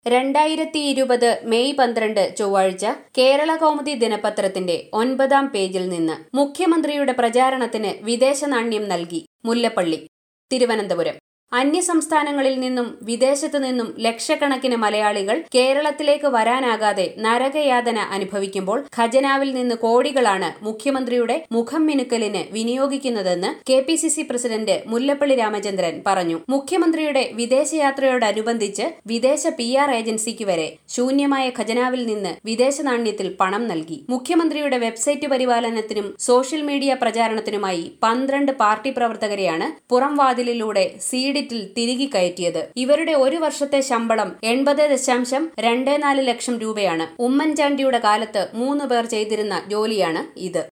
രണ്ടായിരത്തി ഇരുപത് മെയ് പന്ത്രണ്ട് ചൊവ്വാഴ്ച കേരള കൗമുദി ദിനപത്രത്തിന്റെ ഒൻപതാം പേജിൽ നിന്ന് മുഖ്യമന്ത്രിയുടെ പ്രചാരണത്തിന് വിദേശ നാണ്യം നൽകി മുല്ലപ്പള്ളി തിരുവനന്തപുരം അന്യസംസ്ഥാനങ്ങളിൽ നിന്നും വിദേശത്തു നിന്നും ലക്ഷക്കണക്കിന് മലയാളികൾ കേരളത്തിലേക്ക് വരാനാകാതെ നരകയാതന അനുഭവിക്കുമ്പോൾ ഖജനാവിൽ നിന്ന് കോടികളാണ് മുഖ്യമന്ത്രിയുടെ മുഖം മിനുക്കലിന് വിനിയോഗിക്കുന്നതെന്ന് K P C C president Mullappally Ramachandran പറഞ്ഞു മുഖ്യമന്ത്രിയുടെ വിദേശയാത്രയോടനുബന്ധിച്ച് വിദേശ പി ആർ ഏജൻസിക്ക് വരെ ശൂന്യമായ ഖജനാവിൽ നിന്ന് വിദേശ നാണ്യത്തിൽ പണം നൽകി മുഖ്യമന്ത്രിയുടെ വെബ്സൈറ്റ് പരിപാലനത്തിനും സോഷ്യൽ മീഡിയ പ്രചാരണത്തിനുമായി പന്ത്രണ്ട് പാർട്ടി പ്രവർത്തകരെയാണ് പുറംവാതിലിലൂടെ സീഡിറ്റിൽ തിരികെ കയറ്റിയത് ഇവരുടെ ഒരു വർഷത്തെ ശമ്പളം എൺപത് ദശാംശം രണ്ട് നാല് ലക്ഷം രൂപയാണ് ഉമ്മൻചാണ്ടിയുടെ കാലത്ത് മൂന്ന് പേർ ചെയ്തിരുന്ന ജോലിയാണ് ഇത്